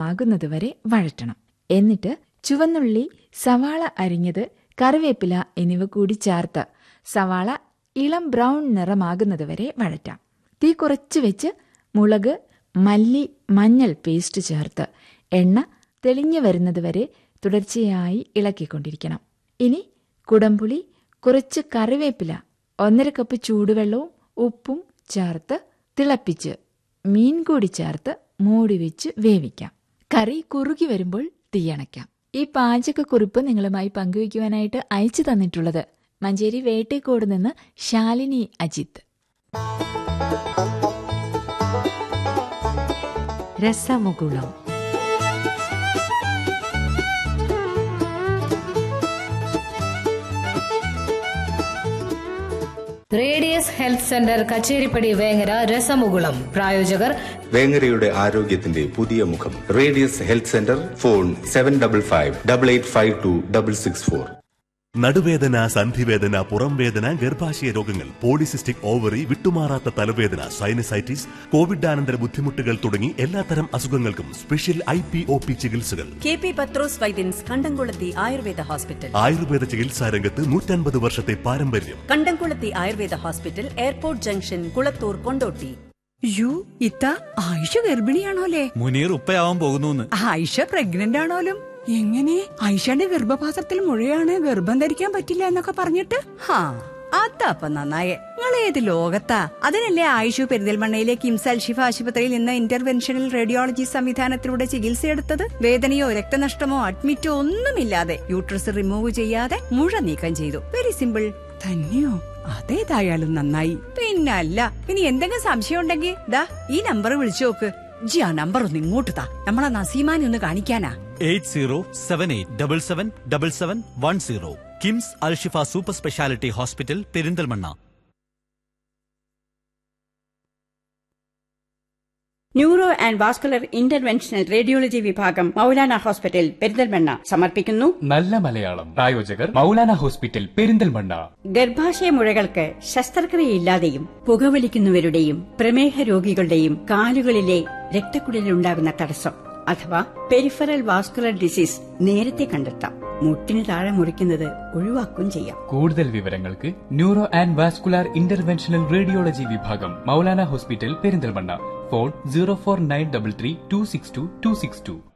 നിറമാകുന്നതുവരെ വഴറ്റണം എന്നിട്ട് ചുവന്നുള്ളി സവാള അരിഞ്ഞത് കറിവേപ്പില എന്നിവ കൂടി ചേർത്ത് സവാള ഇളം ബ്രൗൺ നിറമാകുന്നതുവരെ വഴറ്റാം തീ കുറച്ച് വെച്ച് മുളക് മല്ലി മഞ്ഞൾ പേസ്റ്റ് ചേർത്ത് എണ്ണ തെളിഞ്ഞു വരുന്നതുവരെ തുടർച്ചയായി ഇളക്കിക്കൊണ്ടിരിക്കണം ഇനി കുടംപുളി കുറച്ച് കറിവേപ്പില ഒന്നര കപ്പ് ചൂടുവെള്ളവും ഉപ്പും ചേർത്ത് തിളപ്പിച്ച് മീൻ കൂടി ചേർത്ത് മൂടി വെച്ച് വേവിക്കാം കറി കുറുകി വരുമ്പോൾ തീയണയ്ക്കാം ഈ പാചകക്കുറിപ്പ് നിങ്ങളുമായി പങ്കുവയ്ക്കുവാനായിട്ട് അയച്ചു തന്നിട്ടുള്ളത് മഞ്ചേരി വേട്ടേക്കോട് നിന്ന് Shalini Ajith Rasamukulam radius health centre Kacheripadi Vengara Rasamukulam പ്രായോജകർ വേങ്ങരയുടെ ആരോഗ്യത്തിന്റെ പുതിയ മുഖം radius health centre phone seven double five double eight five two double six four നടുവേദന സന്ധിവേദന പുറംവേദന ഗർഭാശയ രോഗങ്ങൾ പോളിസിസ്റ്റിക് ഓവറി വിട്ടുമാറാത്ത തലവേദന സൈനസൈറ്റിസ് കോവിഡാനന്തര ബുദ്ധിമുട്ടുകൾ തുടങ്ങി എല്ലാത്തരം അസുഖങ്ങൾക്കും special I P O P ചികിത്സകൾ K P Pathros Vaidyans Kandamkulathy Ayurveda hospital Ayurveda ചികിത്സാ രംഗത്ത് നൂറ്റൻപത് വർഷത്തെ പാരമ്പര്യം Kandamkulathy Ayurveda hospital airport junction Kulathur Kondotty യു ഇത്ത ആയിഷ ഗർഭിണിയാണോലേ മുനീർ ഉപ്പയാവാൻ പോകുന്നു ആയിഷ പ്രഗ്നന്റ് ആണോലും എങ്ങനെ ആയിഷയുടെ ഗർഭപാത്രത്തിൽ മുഴയാണ് ഗർഭം ധരിക്കാൻ പറ്റില്ല എന്നൊക്കെ പറഞ്ഞിട്ട് ഹാ അതപ്പ നന്നായേ നിങ്ങൾ ഏത് ലോകത്താ അതിനല്ലേ ആയിഷു പെരിന്തൽമണ്ണയിലെ കിംസ് അൽഷിഫ ആശുപത്രിയിൽ നിന്ന് ഇന്റർവെൻഷണൽ റേഡിയോളജി സംവിധാനത്തിലൂടെ ചികിത്സയെടുത്തത് വേദനയോ രക്തനഷ്ടമോ അഡ്മിറ്റോ ഒന്നുമില്ലാതെ യൂട്രസ് റിമൂവ് ചെയ്യാതെ മുഴ നീക്കം ചെയ്തു വെരി സിമ്പിൾ തന്നെയോ അതേതായാലും നന്നായി പിന്നല്ല ഇനി എന്തെങ്കിലും സംശയം ഉണ്ടെങ്കിൽ ദാ ഈ നമ്പർ വിളിച്ചു നോക്ക് ജി ആ നമ്പർ ഒന്ന് ഇങ്ങോട്ട് താ നമ്മളെ നസീമാനെ ഒന്ന് കാണിക്കാനാ eight zero seven eight double seven double seven one zero KIMS Alshifa super speciality hospital Perinthalmanna neuro and vascular interventional radiology വിഭാഗം മൗലാന ഹോസ്പിറ്റൽ പെരിന്തൽമണ്ണ സമർപ്പിക്കുന്നു നല്ല മലയാളം പ്രായോജകർ മൗലാന ഹോസ്പിറ്റൽ പെരിന്തൽമണ്ണ ഗർഭാശയ മുഴകൾക്ക് ശസ്ത്രക്രിയയില്ലാതെയും പുകവലിക്കുന്നവരുടെയും പ്രമേഹ രോഗികളുടെയും കാലുകളിലെ രക്തക്കുഴലിലുണ്ടാകുന്ന തടസ്സം അഥവാ പെരിഫറൽ വാസ്കുലർ ഡിസീസ് നേരത്തെ കണ്ടെത്താം മുട്ടിന് താഴെ മുറിക്കുന്നത് ഒഴിവാക്കുകയും ചെയ്യാം കൂടുതൽ വിവരങ്ങൾക്ക് neuro and vascular interventional radiology വിഭാഗം Maulana hospital Perinthalmanna phone zero four nine double three two six two two six to